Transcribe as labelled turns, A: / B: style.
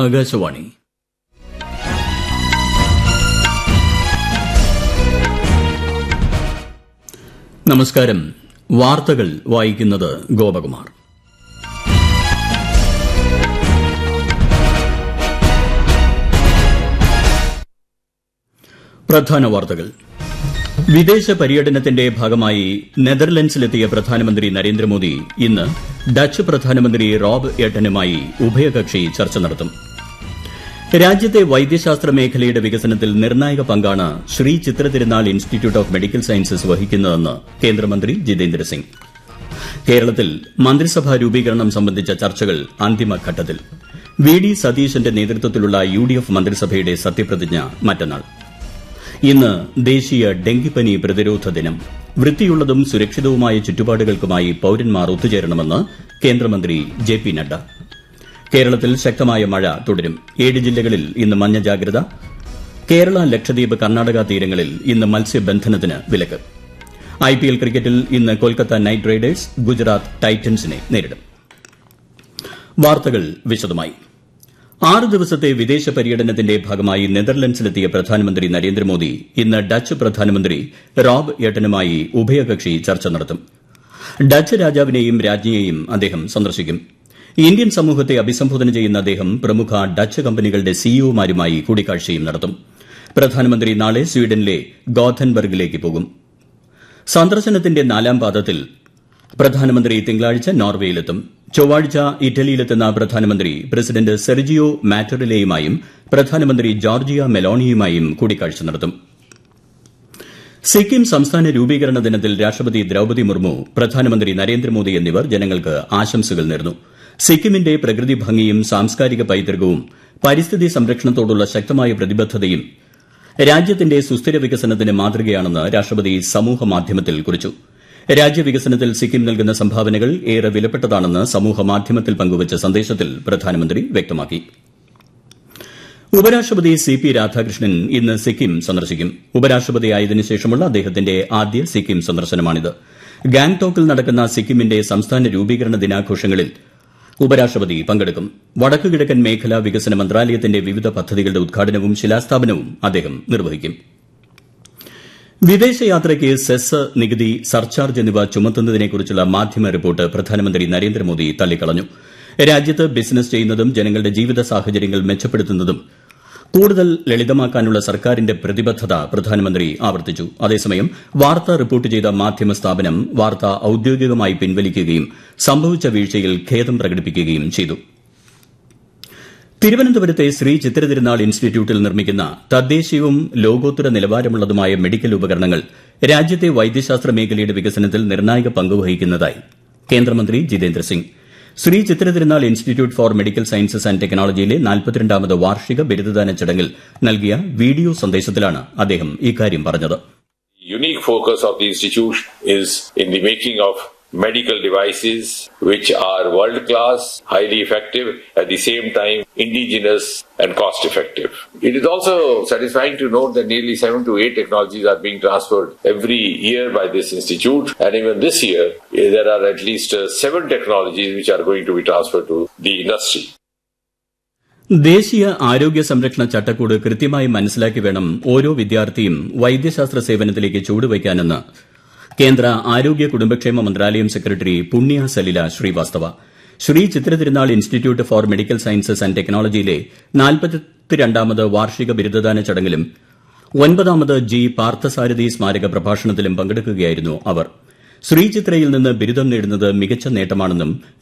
A: ആകാശവാണി നമസ്കാരം വാർത്തകൾ വായിക്കുന്നത് ഗോപകുമാർ പ്രധാന വാർത്തകൾ വിദേശ പര്യടനത്തിന്റെ ഭാഗമായി നെതർലൻഡ്സിലെത്തിയ പ്രധാനമന്ത്രി നരേന്ദ്രമോദി ഇന്ന് ഡച്ച് പ്രധാനമന്ത്രി റോബ് എട്ടനുമായി ഉഭയകക്ഷി ചർച്ച നടത്തും രാജ്യത്തെ വൈദ്യശാസ്ത്ര മേഖലയുടെ വികസനത്തിൽ നിർണായക പങ്കാണ് Sree Chitra Thirunal institute of medical sciences വഹിക്കുന്നതെന്ന് കേന്ദ്രമന്ത്രി ജിതേന്ദ്ര സിംഗ് കേരളത്തിൽ മന്ത്രിസഭാ രൂപീകരണം സംബന്ധിച്ച ചർച്ചകൾ അന്തിമഘട്ടത്തിൽ വി ഡി സതീശന്റെ നേതൃത്വത്തിലുള്ള യു ഡി എഫ് മന്ത്രിസഭയുടെ സത്യപ്രതിജ്ഞ മറ്റന്നാൾ ഇന്ന് ദേശീയ ഡെങ്കിപ്പനി പ്രതിരോധ ദിനം വൃത്തിയുള്ളതും സുരക്ഷിതവുമായ ചുറ്റുപാടുകൾക്കുമായി പൌരന്മാർ ഒത്തുചേരണമെന്ന് കേന്ദ്രമന്ത്രി ജെ പി നദ്ദ കേരളത്തിൽ ശക്തമായ മഴ തുടരും ഏഴ് ജില്ലകളിൽ ഇന്ന് മഞ്ഞ ജാഗ്രത കേരള ലക്ഷദ്വീപ് കർണാടക തീരങ്ങളിൽ ഇന്ന് മത്സ്യബന്ധനത്തിന് വിലക്ക് ഐപിഎൽ ക്രിക്കറ്റിൽ ഇന്ന് കൊൽക്കത്ത നൈറ്റ് റൈഡേഴ്സ് ഗുജറാത്ത് ടൈറ്റൻസിനെ നേരിടും വാർത്തകൾ വിശദമായി ആറ് ദിവസത്തെ വിദേശ പര്യടനത്തിന്റെ ഭാഗമായി നെതർലൻഡ്സിലെത്തിയ പ്രധാനമന്ത്രി നരേന്ദ്രമോദി ഇന്ന് ഡച്ച് പ്രധാനമന്ത്രി റോബ് എട്ടനുമായി ഉഭയകക്ഷി ചർച്ച നടത്തും ഡച്ച് രാജാവിനെയും രാജ്ഞിയെയും അദ്ദേഹം സന്ദർശിക്കും ഇന്ത്യൻ സമൂഹത്തെ അഭിസംബോധന ചെയ്യുന്ന അദ്ദേഹം പ്രമുഖ ഡച്ച് കമ്പനികളുടെ സിഇഒമാരുമായി കൂടിക്കാഴ്ചയും നടത്തും പ്രധാനമന്ത്രി നാളെ സ്വീഡനിലെ ഗോഥൻബർഗിലേക്ക് പോകും സന്ദർശനത്തിന്റെ നാലാം പാദത്തിൽ പ്രധാനമന്ത്രി തിങ്കളാഴ്ച നോർവേയിലെത്തും ചൊവ്വാഴ്ച ഇറ്റലിയിലെത്തുന്ന പ്രധാനമന്ത്രി പ്രസിഡന്റ് സെർജിയോ മാറ്ററിലയുമായും പ്രധാനമന്ത്രി ജോർജിയ മെലോണിയുമായും കൂടിക്കാഴ്ച നടത്തും സിക്കിം സംസ്ഥാന രൂപീകരണ ദിനത്തിൽ രാഷ്ട്രപതി ദ്രൌപതി മുർമു പ്രധാനമന്ത്രി നരേന്ദ്രമോദി എന്നിവർ ജനങ്ങൾക്ക് ആശംസകൾ നേർന്നു സിക്കിമിന്റെ പ്രകൃതി ഭംഗിയും സാംസ്കാരിക പൈതൃകവും പരിസ്ഥിതി സംരക്ഷണത്തോടുള്ള ശക്തമായ പ്രതിബദ്ധതയും രാജ്യത്തിന്റെ സുസ്ഥിര വികസനത്തിന് മാതൃകയാണെന്ന് രാഷ്ട്രപതി സമൂഹമാധ്യമത്തിൽ കുറിച്ചു രാജ്യവികസനത്തിൽ സിക്കിം നൽകുന്ന സംഭാവനകൾ ഏറെ വിലപ്പെട്ടതാണെന്ന് സമൂഹമാധ്യമത്തിൽ പങ്കുവച്ച സന്ദേശത്തിൽ പ്രധാനമന്ത്രി വ്യക്തമാക്കി ഉപരാഷ്ട്രപതി സി പി രാധാകൃഷ്ണൻ ഇന്ന് സിക്കിം സന്ദർശിക്കും ഉപരാഷ്ട്രപതിയായതിനു ശേഷമുള്ള അദ്ദേഹത്തിന്റെ ആദ്യ സിക്കിം സന്ദർശനമാണിത് ഗാംഗ്ടോക്കിൽ നടക്കുന്ന സിക്കിമിന്റെ സംസ്ഥാന രൂപീകരണ ദിനാഘോഷങ്ങളിൽ ഉപരാഷ്ട്രപതി പങ്കെടുക്കും വടക്കു കിഴക്കൻ മേഖലാ വികസന മന്ത്രാലയത്തിന്റെ വിവിധ പദ്ധതികളുടെ ഉദ്ഘാടനവും ശിലാസ്ഥാപനവും അദ്ദേഹം നിർവഹിക്കും വിദേശയാത്രയ്ക്ക് സെസ് നികുതി സർചാർജ് എന്നിവ ചുമത്തുന്നതിനെക്കുറിച്ചുള്ള മാധ്യമ റിപ്പോർട്ട് പ്രധാനമന്ത്രി നരേന്ദ്രമോദി തള്ളിക്കളഞ്ഞു രാജ്യത്ത് ബിസിനസ് ചെയ്യുന്നതും ജനങ്ങളുടെ ജീവിത സാഹചര്യങ്ങൾ മെച്ചപ്പെടുത്തുന്നതും കൂടുതൽ ലളിതമാക്കാനുള്ള സർക്കാരിന്റെ പ്രതിബദ്ധത പ്രധാനമന്ത്രി ആവർത്തിച്ചു അതേസമയം വാർത്ത റിപ്പോർട്ട് ചെയ്ത മാധ്യമ സ്ഥാപനം വാർത്ത ഔദ്യോഗികമായി പിൻവലിക്കുകയും സംഭവിച്ച വീഴ്ചയിൽ ഖേദം പ്രകടിപ്പിക്കുകയും ചെയ്തു തിരുവനന്തപുരത്തെ ശ്രീ ചിത്രതിരുനാൾ ഇൻസ്റ്റിറ്റ്യൂട്ടിൽ നിർമ്മിക്കുന്ന തദ്ദേശീയവും ലോകോത്തര നിലവാരമുള്ളതുമായ മെഡിക്കൽ ഉപകരണങ്ങൾ രാജ്യത്തെ വൈദ്യശാസ്ത്ര മേഖലയുടെ വികസനത്തിൽ നിർണായക പങ്കുവഹിക്കുന്നതായി കേന്ദ്രമന്ത്രി Jitendra Singh Sree Chitra Thirunal institute for medical sciences and ടെക്നോളജിയിലെ നാൽപ്പത്തിരണ്ടാമത് വാർഷിക ബിരുദദാന ചടങ്ങിൽ നൽകിയ വീഡിയോ സന്ദേശത്തിലാണ് അദ്ദേഹം ഇക്കാര്യം പറഞ്ഞത്
B: unique focus of the institute is in the making of medical devices which are world class, highly effective, at the same time indigenous and cost effective. It is also satisfying to note that nearly seven to eight technologies are being transferred every year by this institute and even this year eh, there are at least uh, seven technologies which are going to be transferred to the industry.
A: ദേശീയ ആരോഗ്യ സംരക്ഷണ ചട്ടക്കൂട് കൃത്യമായി മനസ്സിലാക്കി വേണം ഓരോ വിദ്യാർത്ഥിയും വൈദ്യശാസ്ത്ര സേവനത്തിലേക്ക് ചുവടുവയ്ക്കാനെന്ന് കേന്ദ്ര ആരോഗ്യ കുടുംബക്ഷേമ മന്ത്രാലയം secretary Punya Salila Srivastava Sree Chitra Thirunal institute for medical sciences and ടെക്നോളജിയിലെ നാൽപ്പത്തിരണ്ടാമത് വാർഷിക ബിരുദദാന ചടങ്ങിലും ഒൻപതാമത് ജി പാർത്ഥസാരഥി സ്മാരക പ്രഭാഷണത്തിലും പങ്കെടുക്കുകയായിരുന്നു അവർ ശ്രീചിത്രയിൽ നിന്ന് ബിരുദം നേടുന്നത് മികച്ച നേട്ടമാണെന്നും